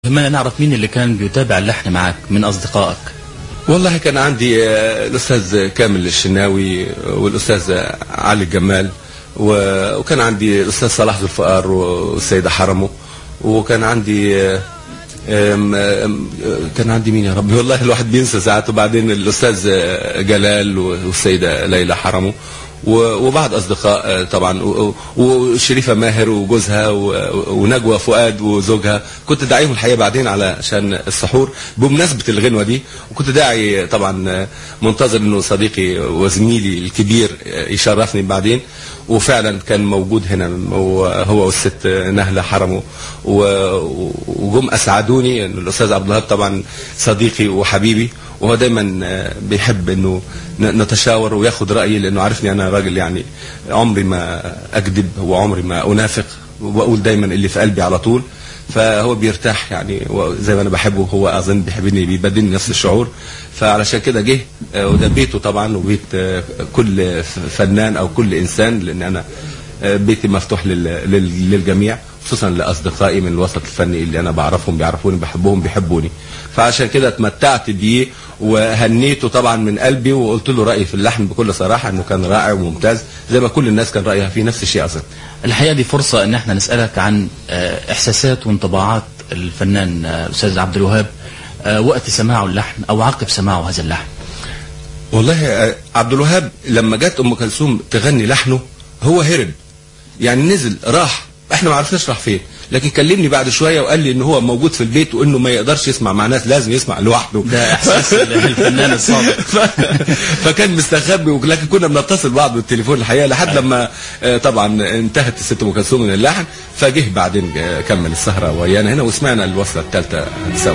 يهمنا نعرف مين اللي كان بيتابع اللحن معاك من أصدقائك والله كان عندي آه، الأستاذ كامل الشناوي والأستاذ علي الجمال و- وكان عندي الأستاذ صلاح ذو الفقار والسيدة حرمه وكان عندي آه، آم، آم، كان عندي مين يا ربي والله الواحد بينسى ساعات وبعدين الأستاذ آه، جلال والسيدة ليلى حرمه و- وبعض اصدقاء آه، طبعا و- و- وشريفه ماهر وجوزها و- ونجوى فؤاد وزوجها كنت داعيهم الحقيقه بعدين علشان السحور بمناسبه الغنوه دي وكنت داعي طبعا آه، منتظر انه صديقي وزميلي الكبير آه، يشرفني بعدين وفعلا كان موجود هنا هو هو والست نهله حرمه و- وجم اسعدوني إن الاستاذ عبد الوهاب طبعا صديقي وحبيبي وهو دايما آه، بيحب انه ن- نتشاور وياخد رايي لانه عارفني انا راجل يعني عمري ما اكذب وعمري ما انافق واقول دايما اللي في قلبي على طول فهو بيرتاح يعني زي ما انا بحبه هو اظن بيحبني بيبادلني نفس الشعور فعلشان كده جه آه، وده بيته طبعا وبيت آه، كل ف- فنان او كل انسان لان انا آه، بيتي مفتوح لل- لل- للجميع خصوصا لاصدقائي من الوسط الفني اللي انا بعرفهم بيعرفوني بحبهم بيحبوني فعشان كده اتمتعت بيه وهنيته طبعا من قلبي وقلت له رايي في اللحن بكل صراحه انه كان رائع وممتاز زي ما كل الناس كان رايها فيه نفس الشيء اظن الحقيقة دي فرصة ان احنا نسألك عن آه، احساسات وانطباعات الفنان آه، الاستاذ عبد الوهاب آه، وقت سماعه اللحن او عقب سماعه هذا اللحن والله آه، عبد الوهاب لما جت ام كلثوم تغني لحنه هو هرب يعني نزل راح احنا ما عرفناش راح فين لكن كلمني بعد شويه وقال لي ان هو موجود في البيت وانه ما يقدرش يسمع مع ناس لازم يسمع لوحده ده احساس الفنان الصادق ف... فكان مستخبي ولكن كنا بنتصل بعض بالتليفون الحقيقه لحد لما آه، طبعا انتهت الست ام كلثوم من اللحن فجه بعدين آه، كمل السهره ويانا هنا وسمعنا الوصله الثالثه سوا